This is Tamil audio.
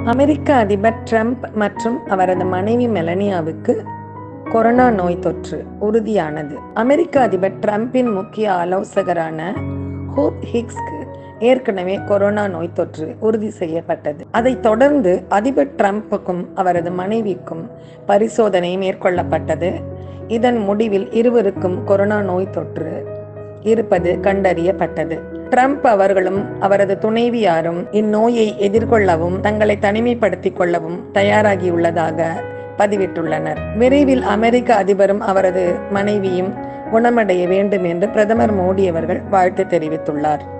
அமெரிக்க அதிபர் ட்ரம்ப் மற்றும் அவரது மனைவி மெலனியாவுக்கு கொரோனா நோய் தொற்று உறுதியானது அமெரிக்க அதிபர் ட்ரம்பின் முக்கிய ஆலோசகரான ஹோப் ஹிக்ஸ்க்கு ஏற்கனவே கொரோனா நோய் தொற்று உறுதி செய்யப்பட்டது அதைத் தொடர்ந்து அதிபர் ட்ரம்புக்கும் அவரது மனைவிக்கும் பரிசோதனை மேற்கொள்ளப்பட்டது இதன் முடிவில் இருவருக்கும் கொரோனா நோய் தொற்று இருப்பது கண்டறியப்பட்டது ட்ரம்ப் அவர்களும் அவரது துணைவியாரும் இந்நோயை எதிர்கொள்ளவும் தங்களை தனிமைப்படுத்திக் கொள்ளவும் தயாராகியுள்ளதாக பதிவிட்டுள்ளனர் விரைவில் அமெரிக்க அதிபரும் அவரது மனைவியும் குணமடைய வேண்டும் என்று பிரதமர் மோடி அவர்கள் வாழ்த்து தெரிவித்துள்ளார்